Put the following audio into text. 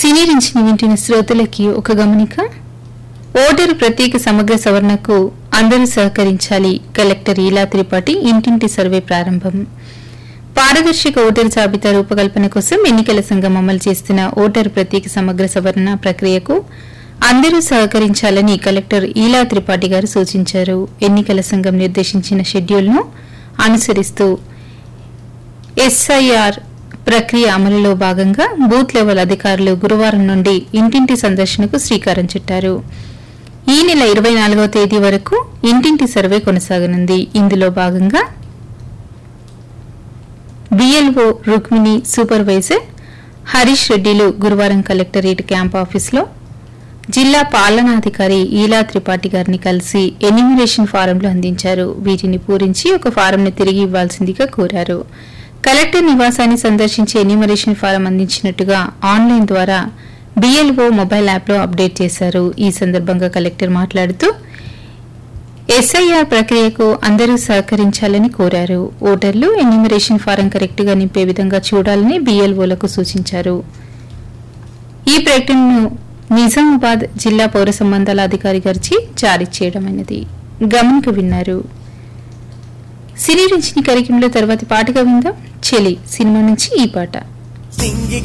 సినీ రించిని వింటున్న శ్రోతలకి ఒక గమనిక ఓటరు ప్రత్యేక సమగ్ర సవరణకు అందరూ సహకరించాలి కలెక్టర్ ఈలా త్రిపాఠి ఇంటింటి సర్వే ప్రారంభం పారదర్శక ఓటరు జాబితా రూపకల్పన కోసం ఎన్నికల సంఘం అమలు చేస్తున్న ఓటరు ప్రత్యేక సమగ్ర సవరణ ప్రక్రియకు అందరూ సహకరించాలని కలెక్టర్ ఈలా త్రిపాఠి గారు సూచించారు ఎన్నికల సంఘం నిర్దేశించిన షెడ్యూల్ను అనుసరిస్తూ ఎస్ఐఆర్ ప్రక్రియ అమలులో భాగంగా బూత్ లెవెల్ అధికారులు గురువారం నుండి ఇంటింటి సందర్శనకు శ్రీకారం చుట్టారు ఈ నెల ఇరవై నాలుగవ తేదీ వరకు ఇంటింటి సర్వే కొనసాగనుంది ఇందులో భాగంగా బిఎల్ఓ రుక్మిణి సూపర్వైజర్ హరీష్ రెడ్డిలు గురువారం కలెక్టరేట్ క్యాంప్ ఆఫీసులో జిల్లా పాలనాధికారి ఈలా త్రిపాఠి గారిని కలిసి ఎన్యూమరేషన్ ఫారంలు అందించారు వీటిని పూరించి ఒక ఫారంను తిరిగి ఇవ్వాల్సిందిగా కోరారు కలెక్టర్ నివాసాన్ని సందర్శించి ఎన్యూమరేషన్ ఫారం అందించినట్టుగా ఆన్లైన్ ద్వారా బిఎల్ఓ మొబైల్ యాప్లో అప్డేట్ చేశారు ఈ సందర్భంగా కలెక్టర్ మాట్లాడుతూ ఎస్ఐఆర్ ప్రక్రియకు అందరూ సహకరించాలని కోరారు ఓటర్లు ఎన్యూమరేషన్ ఫారం కరెక్ట్ గా నింపే విధంగా చూడాలని బిఎల్ఓలకు సూచించారు ఈ ప్రకటనను నిజామాబాద్ జిల్లా పౌర సంబంధాల అధికారి గారిచి జారీ చేయడమైనది గమనిక విన్నారు సినీ రంజని కార్యక్రమంలో తర్వాతి పాటగా విందాం చెలి సినిమా నుంచి ఈ పాట సింగి